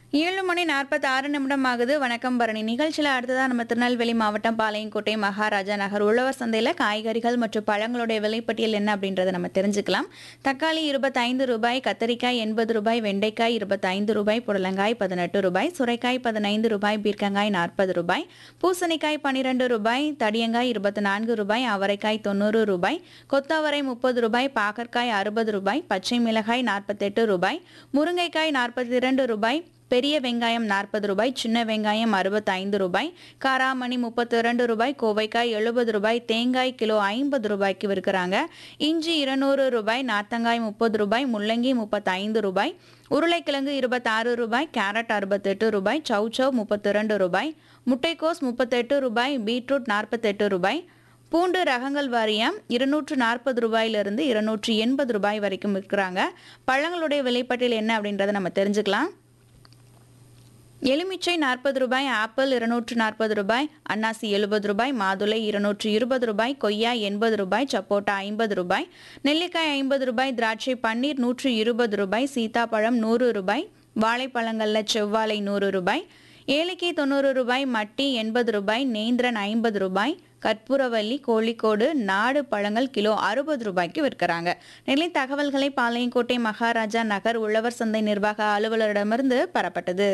ஏழு மணி நாற்பத்தி ஆறு நிமிடம் ஆகுது வணக்கம் பரணி நிகழ்ச்சியில் அடுத்ததாக நம்ம திருநெல்வேலி மாவட்டம் பாளையங்கோட்டை மகாராஜா நகர் உழவர் சந்தையில் காய்கறிகள் மற்றும் பழங்களுடைய விலைப்பட்டியல் என்ன அப்படின்றத நம்ம தெரிஞ்சுக்கலாம் தக்காளி இருபத்தைந்து ரூபாய் கத்தரிக்காய் எண்பது ரூபாய் வெண்டைக்காய் இருபத்தைந்து ரூபாய் புடலங்காய் பதினெட்டு ரூபாய் சுரைக்காய் பதினைந்து ரூபாய் பீர்க்கங்காய் நாற்பது ரூபாய் பூசணிக்காய் பன்னிரெண்டு ரூபாய் தடியங்காய் இருபத்தி நான்கு ரூபாய் அவரைக்காய் தொண்ணூறு ரூபாய் கொத்தவரை முப்பது ரூபாய் பாகற்காய் அறுபது ரூபாய் பச்சை மிளகாய் நாற்பத்தெட்டு ரூபாய் முருங்கைக்காய் நாற்பத்தி இரண்டு ரூபாய் பெரிய வெங்காயம் நாற்பது ரூபாய் சின்ன வெங்காயம் அறுபத்தைந்து ரூபாய் காராமணி முப்பத்தி இரண்டு ரூபாய் கோவைக்காய் எழுபது ரூபாய் தேங்காய் கிலோ ஐம்பது ரூபாய்க்கு விற்கிறாங்க இஞ்சி இருநூறு ரூபாய் நார்த்தங்காய் முப்பது ரூபாய் முள்ளங்கி முப்பத்தைந்து ரூபாய் உருளைக்கிழங்கு இருபத்தாறு ரூபாய் கேரட் அறுபத்தெட்டு ரூபாய் சௌச்சவ் முப்பத்தி இரண்டு ரூபாய் முட்டைக்கோஸ் முப்பத்தெட்டு ரூபாய் பீட்ரூட் நாற்பத்தெட்டு ரூபாய் பூண்டு ரகங்கள் வாரியம் இருநூற்று நாற்பது ரூபாயிலிருந்து இருநூற்றி எண்பது ரூபாய் வரைக்கும் விற்கிறாங்க பழங்களுடைய விலைப்பட்டியல் என்ன அப்படின்றத நம்ம தெரிஞ்சுக்கலாம் எலுமிச்சை நாற்பது ரூபாய் ஆப்பிள் இருநூற்று நாற்பது ரூபாய் அன்னாசி எழுபது ரூபாய் மாதுளை இருநூற்று இருபது ரூபாய் கொய்யா எண்பது ரூபாய் சப்போட்டா ஐம்பது ரூபாய் நெல்லிக்காய் ஐம்பது ரூபாய் திராட்சை பன்னீர் நூற்று இருபது ரூபாய் சீதாப்பழம் நூறு ரூபாய் வாழைப்பழங்களில் செவ்வாழை நூறு ரூபாய் ஏலக்கி தொண்ணூறு ரூபாய் மட்டி எண்பது ரூபாய் நேந்திரன் ஐம்பது ரூபாய் கற்பூரவல்லி கோழிக்கோடு நாடு பழங்கள் கிலோ அறுபது ரூபாய்க்கு விற்கிறாங்க நெல்லை தகவல்களை பாளையங்கோட்டை மகாராஜா நகர் உழவர் சந்தை நிர்வாக அலுவலரிடமிருந்து பெறப்பட்டது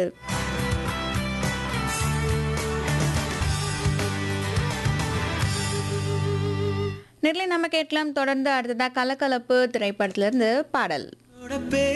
நெல்லை நம்ம கேட்கலாம் தொடர்ந்து அடுத்ததா கலக்கலப்பு திரைப்படத்திலிருந்து பாடல்